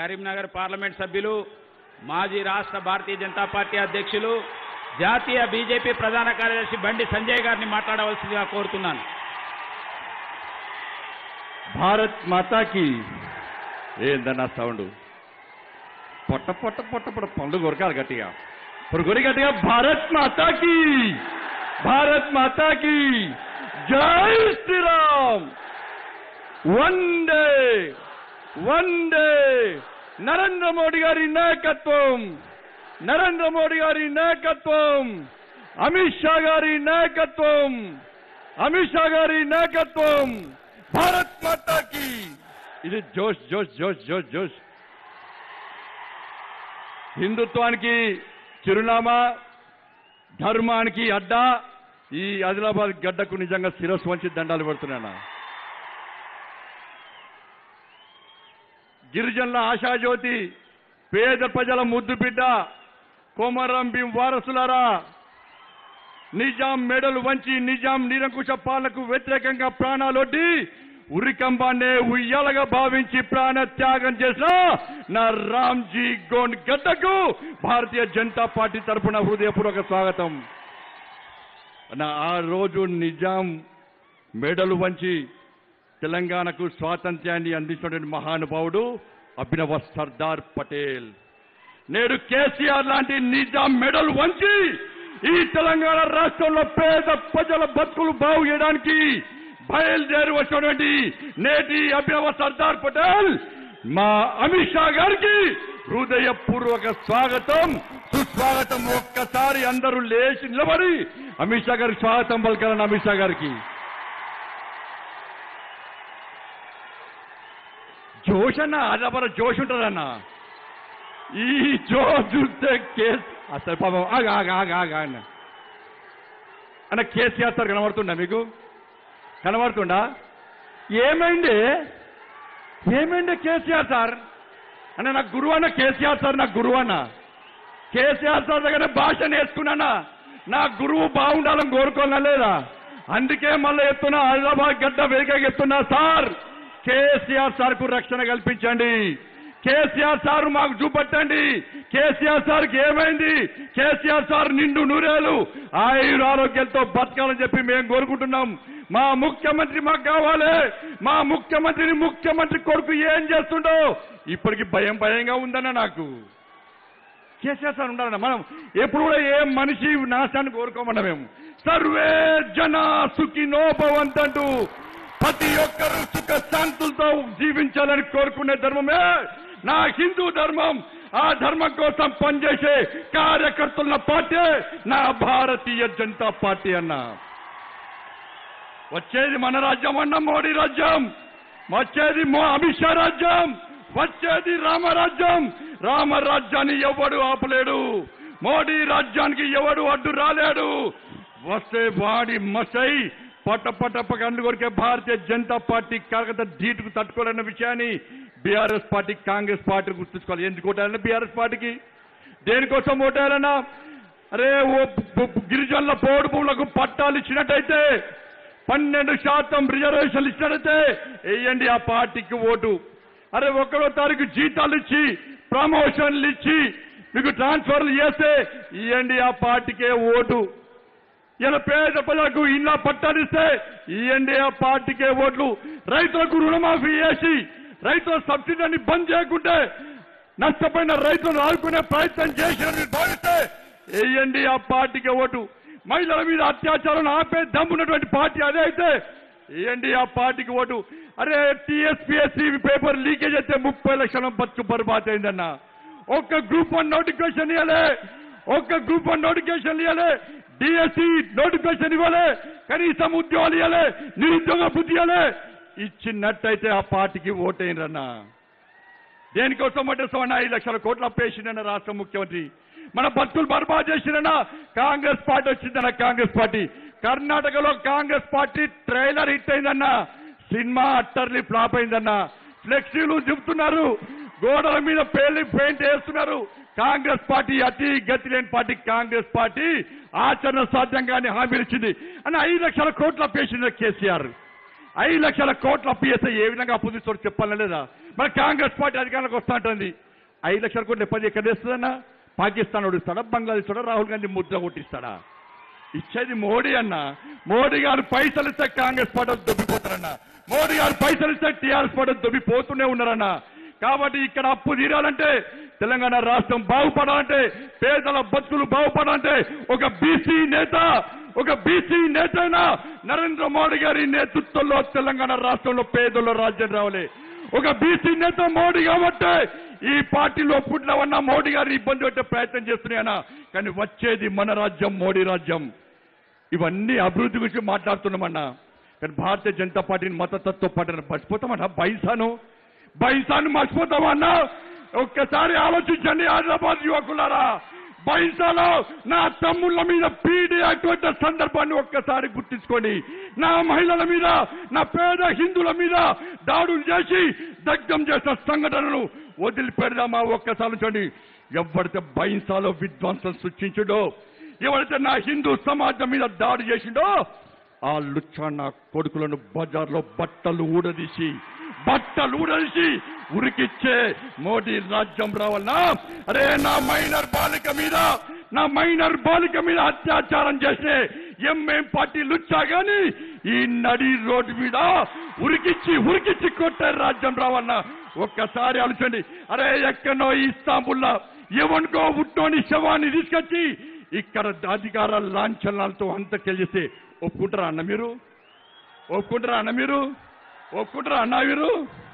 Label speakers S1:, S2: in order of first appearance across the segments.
S1: Karimnagar parliament సభ్యులు మాజీ రాష్ట్ర భారతీయ జనతా పార్టీ అధ్యక్షులు జాతీయ బీజేపీ ప్రధాన కార్యదర్శి బండి సంజయ్ గారిని మాట్లాడవలసిందిగా కోరుతున్నాను
S2: భారత్ మాతాకి ఏందన్న సౌండ్ పొట్ట పొట్ట పొట్ట పొట్ట పండు కొరకాలి గట్టిగా ఇప్పుడు కొరి గట్టిగా భారత్ మాతాకి భారత్ మాతాకి జై Shriram one day one day Narendra Modi గారి నాయకత్వం నరేంద్ర మోడీ గారి నాయకత్వం అమిత్ షా గారి నాయకత్వం అమిత్ షా గారి నాయకత్వం భారత్ మాతాకి ఇది జోష్ జోష్ జోష్ జోష్ జోష్ హిందుత్వానికి చిరునామా ధర్మానికి అడ్డా ఈ ఆదిలాబాద్ గడ్డకు నిజంగా శిరస్సు వంచి దండాలు పెడుతున్నాను గిరిజనుల ఆశాజ్యోతి పేద ప్రజల ముద్దు బిడ్డ కోమరం భీం వారసులారా నిజాం మెడలు వంచి నిజాం నిరంకుశ పాలనకు వ్యతిరేకంగా ప్రాణాలొడ్డి ఉరికంబాన్నే ఉయ్యాలగా భావించి ప్రాణ త్యాగం చేసిన నా రామ్జీ గోండ్ గడ్డకు భారతీయ జనతా పార్టీ తరఫున హృదయపూర్వక స్వాగతం నా ఆ రోజు నిజాం మెడలు వంచి తెలంగాణకు స్వాతంత్ర్యాన్ని అందించినటువంటి మహానుభావుడు అభినవ సర్దార్ పటేల్ నేడు కేసీఆర్ లాంటి నిజాం మెడల్ వంచి ఈ తెలంగాణ రాష్ట్రంలో పేద ప్రజల బతుకులు బాగు చేయడానికి బయలుదేరి వచ్చినటువంటి నేటి అభినవ సర్దార్ పటేల్ మా అమిత్ షా గారికి హృదయపూర్వక స్వాగతం సుస్వాగతం ఒక్కసారి అందరూ లేచి నిలబడి అమిత్ షా గారికి స్వాగతం పలకాలని అమిత్ షా గారికి జోష్ అన్న అదపర జోష్ ఉంటుందన్న ఈ జోష్ చూస్తే కేసు అసలు పాపం ఆగా ఆగా ఆగా ఆగా అన్న అన్న కేసీఆర్ సార్ కనబడుతుండా మీకు కనబడుతుండా ఏమైంది ఏమైంది కేసీఆర్ సార్ అన్న నాకు గురువు అన్న కేసీఆర్ సార్ నాకు గురువు అన్న కేసీఆర్ సార్ దగ్గర భాష నేర్చుకున్నానా నా గురువు బాగుండాలని కోరుకోనా లేదా అందుకే మళ్ళీ ఎత్తున్నా హైదరాబాద్ గడ్డ వేగంగా ఎత్తున్నా సార్ కేసీఆర్ సార్ కు రక్షణ కల్పించండి కేసీఆర్ సార్ మాకు చూపట్టండి కేసీఆర్ సార్కి ఏమైంది కేసీఆర్ సార్ నిండు నూరేలు ఆయుర ఆరోగ్యాలతో బతకాలని చెప్పి మేము కోరుకుంటున్నాం మా ముఖ్యమంత్రి మాకు కావాలి మా ముఖ్యమంత్రిని ముఖ్యమంత్రి కొడుకు ఏం చేస్తుండో ఇప్పటికి భయం భయంగా ఉందన్న నాకు కేసీఆర్ సార్ ఉండాలన్న మనం ఎప్పుడు కూడా ఏ మనిషి నాశాన్ని కోరుకోమన్నా మేము సర్వే జన సుఖినో భవంతంటూ ప్రతి ఒక్కరూ సుఖ శాంతులతో జీవించాలని కోరుకునే ధర్మమే నా హిందూ ధర్మం ఆ ధర్మం కోసం పనిచేసే కార్యకర్తల పార్టీ నా భారతీయ జనతా పార్టీ అన్న వచ్చేది మన రాజ్యం అన్న మోడీ రాజ్యం వచ్చేది మో- అమిత్ షా రాజ్యం వచ్చేది రామరాజ్యం రామరాజ్యాన్ని ఎవడు ఆపలేడు మోడీ రాజ్యానికి ఎవడు అడ్డు రాలేడు వస్తే వాడి మసై పట్ట పట్ట కళ్ళు కొరికే భారతీయ జనతా పార్టీ కాకత ధీటుకు తట్టుకోలేని విషయాన్ని బీఆర్ఎస్ పార్టీ కాంగ్రెస్ పార్టీ గుర్తుంచుకోవాలి ఎందుకు ఓటాలన్నా బీఆర్ఎస్ పార్టీకి దేనికోసం ఓటాలన్నా అరే ఓ పు- పు- గిరిజనుల పోడు భూములకు పట్టాలు ఇచ్చినట్టయితే పన్నెండు శాతం రిజర్వేషన్లు ఇచ్చినట్టయితే వేయండి ఆ పార్టీకి ఓటు అరే ఒకటో తారీఖు జీతాలు ఇచ్చి ప్రమోషన్లు ఇచ్చి మీకు ట్రాన్స్ఫర్లు చేస్తే ఇవ్వండి ఆ పార్టీకే ఓటు ఇలా పేద ప్రజలకు ఇళ్ళ పట్టాలిస్తే ఇవ్వండి ఆ పార్టీకే ఓట్లు రైతులకు రుణమాఫీ చేసి రైతుల సబ్సిడీని బంద్ చేయకుంటే నష్టపోయిన రైతులను ఆదుకునే ప్రయత్నం చేసినని భావిస్తే వేయండి ఆ పార్టీకి ఓటు మహిళల మీద అత్యాచారం ఆపే దమ్మున్నటువంటి పార్టీ అదే అయితే వేయండి ఆ పార్టీకి ఓటు అరే టీఎస్పీఎస్సీ పేపర్ లీకేజ్ అయితే ముప్పై లక్షల బతుకు బర్బాద్ అయిందన్న ఒక్క గ్రూప్ వన్ నోటిఫికేషన్ ఇవ్వలే ఒక్క గ్రూప్ వన్ నోటిఫికేషన్ ఇవ్వలే డిఎస్సి నోటిఫికేషన్ ఇవ్వలే కనీసం ఉద్యోగాలు ఇవ్వలే నిరుద్యోగ బుద్ధి ఇవ్వలే ఇచ్చినట్టయితే ఆ పార్టీకి ఓటైనరన్నా దేనికోసం పట్టేస్తామన్నా ఐదు లక్షల కోట్లు అప్పేసిందన్న రాష్ట్ర ముఖ్యమంత్రి మన బతుకులు బర్బాద్ చేసిందన్న కాంగ్రెస్ పార్టీ వచ్చిందన్న కాంగ్రెస్ పార్టీ కర్ణాటకలో కాంగ్రెస్ పార్టీ ట్రైలర్ హిట్ అయిందన్న సినిమా అట్టర్లీ ఫ్లాప్ అయిందన్న ఫ్లెక్సీలు చెబుతున్నారు గోడల మీద పేర్లు పెయింట్ వేస్తున్నారు కాంగ్రెస్ పార్టీ అతి గతి లేని పార్టీ కాంగ్రెస్ పార్టీ ఆచరణ సాధ్యంగానే హామీలు ఇచ్చింది అని ఐదు లక్షల కోట్లు అప్పేసింది కేసీఆర్ ఐదు లక్షల కోట్ల అప్పు చేస్తే ఏ విధంగా అప్పు తీసుకోవడం చెప్పాలని లేదా మన కాంగ్రెస్ పార్టీ అధికారంలోకి వస్తా ఉంటుంది ఐదు లక్షల కోట్లు ఎప్పటి ఎక్కడ తెస్తుందన్నా పాకిస్తాన్ ఓడిస్తాడా బంగ్లాదేశ్ కూడా రాహుల్ గాంధీ ముద్ర కొట్టిస్తాడా ఇచ్చేది మోడీ అన్న మోడీ గారు పైసలు ఇస్తే కాంగ్రెస్ పార్టీ వాళ్ళు దొబ్బిపోతారన్న మోడీ గారు పైసలు ఇస్తే టీఆర్ఎస్ పార్టీ వాళ్ళు దొబ్బిపోతూనే ఉన్నారన్న కాబట్టి ఇక్కడ అప్పు తీరాలంటే తెలంగాణ రాష్ట్రం బాగుపడాలంటే పేదల బతుకులు బాగుపడాలంటే ఒక బీసీ నేత ఒక బీసీ నేత అయినా నరేంద్ర మోడీ గారి నేతృత్వంలో తెలంగాణ రాష్ట్రంలో పేదల రాజ్యం రావాలి ఒక బీసీ నేత మోడీ కాబట్టి ఈ పార్టీలో పుట్టినవన్న మోడీ గారిని ఇబ్బంది పెట్టే ప్రయత్నం చేస్తున్నాయన కానీ వచ్చేది మన రాజ్యం మోడీ రాజ్యం ఇవన్నీ అభివృద్ధి గురించి మాట్లాడుతున్నామన్నా కానీ భారతీయ జనతా పార్టీని మతతత్వ పార్టీని మర్చిపోతామన్నా బైసాను బైసాను మర్చిపోతామన్నా ఒక్కసారి ఆలోచించండి హైదరాబాద్ యువకులారా బైసాలో నా తమ్ముళ్ళ మీద పీడి అటువంటి సందర్భాన్ని ఒక్కసారి గుర్తించుకోండి నా మహిళల మీద నా పేద హిందువుల మీద దాడులు చేసి దగ్ధం చేసిన సంఘటనలు వదిలిపెడదామా ఒక్కసారి చూడండి ఎవరితే బైంసాలో విధ్వంసం సృష్టించుడో ఎవరైతే నా హిందూ సమాజం మీద దాడి చేసిండో ఆ లుచ్చా నా కొడుకులను బజార్లో బట్టలు ఊడదీసి బట్టలు ఊడదీసి ఉరికిచ్చే మోడీ రాజ్యం రావాలనా అరే నా మైనర్ బాలిక మీద నా మైనర్ బాలిక మీద అత్యాచారం చేసే ఎంఎం పార్టీ లుచ్చా గాని ఈ నడి రోడ్డు మీద ఉరికిచ్చి ఉరికిచ్చి కొట్టే రాజ్యం రావాలన్నా ఒక్కసారి ఆలోచండి అరే ఎక్కడో ఇస్తాంబుల్లా ఎవరికో ఉట్టోని శవాన్ని తీసుకొచ్చి ఇక్కడ అధికార లాంఛనాలతో అంతకెళ్ళిస్తే ఒప్పుకుంటారా అన్న మీరు ఒప్పుకుంటారా అన్న మీరు ఒప్పుకుంటారా అన్న మీరు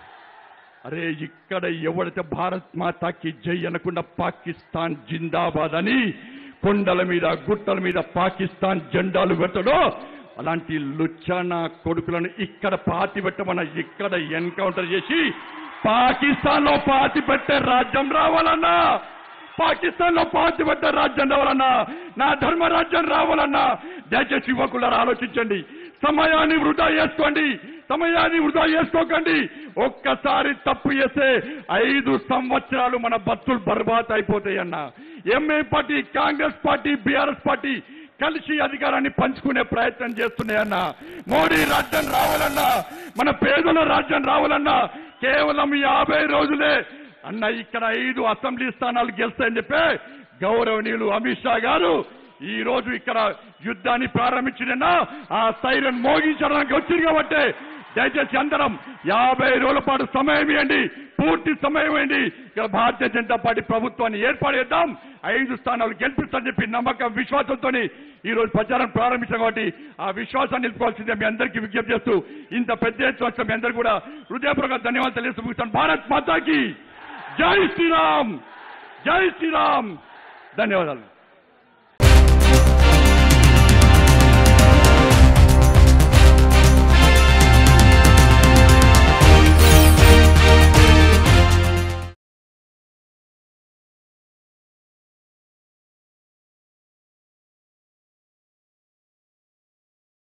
S2: అరే ఇక్కడ ఎవడైతే భారత్ మాతాకి జై అనకుండా పాకిస్తాన్ జిందాబాద్ అని కొండల మీద గుట్టల మీద పాకిస్తాన్ జెండాలు పెట్టడో అలాంటి లుచ్చానా కొడుకులను ఇక్కడ పాతి పెట్టమన్న ఇక్కడ ఎన్కౌంటర్ చేసి పాకిస్తాన్ లో పాతి పెట్టే రాజ్యం రావాలన్నా పాకిస్తాన్ లో పాతి పెట్టే రాజ్యం రావాలన్నా నా ధర్మ రాజ్యం రావాలన్నా దయచేసి యువకులారా ఆలోచించండి సమయాన్ని వృధా చేసుకోండి సమయాన్ని వృధా చేసుకోకండి ఒక్కసారి తప్పు చేస్తే ఐదు సంవత్సరాలు మన బతులు బర్బాత్ అయిపోతాయన్న M A party Congress party BRS party కలిసి అధికారాన్ని పంచుకునే ప్రయత్నం చేస్తున్నాయన్న మోడీ రాజ్యం రావాలన్నా మన పేదల రాజ్యం రావాలన్నా కేవలం యాభై రోజులే అన్న ఇక్కడ ఐదు అసెంబ్లీ స్థానాలు గెలుస్తాయని చెప్పి గౌరవనీయులు అమిత్ షా గారు ఈ రోజు ఇక్కడ యుద్ధాన్ని ప్రారంభించిన ఆ సైరన్ మోగించడానికి వచ్చింది కాబట్టి దయచేసి అందరం యాభై రోజుల పాటు సమయం ఇవ్వండి పూర్తి సమయం ఇవ్వండి ఇక్కడ భారతీయ జనతా పార్టీ ప్రభుత్వాన్ని ఏర్పాటు చేద్దాం ఐదు స్థానాలు గెలిపిస్తామని చెప్పి నమ్మకం విశ్వాసంతో ఈ రోజు ప్రచారం ప్రారంభించాం కాబట్టి ఆ విశ్వాసాన్ని నిలుపుకోవాల్సిందే మీ అందరికీ విజ్ఞప్తి చేస్తూ ఇంత పెద్ద ఎత్తున వచ్చిన మీ అందరికీ కూడా హృదయపూర్వక ధన్యవాదాలు తెలియజేస్తూ ముగిస్తాను భారత్ మాతాకి జై శ్రీరామ్ జై శ్రీరామ్ ధన్యవాదాలు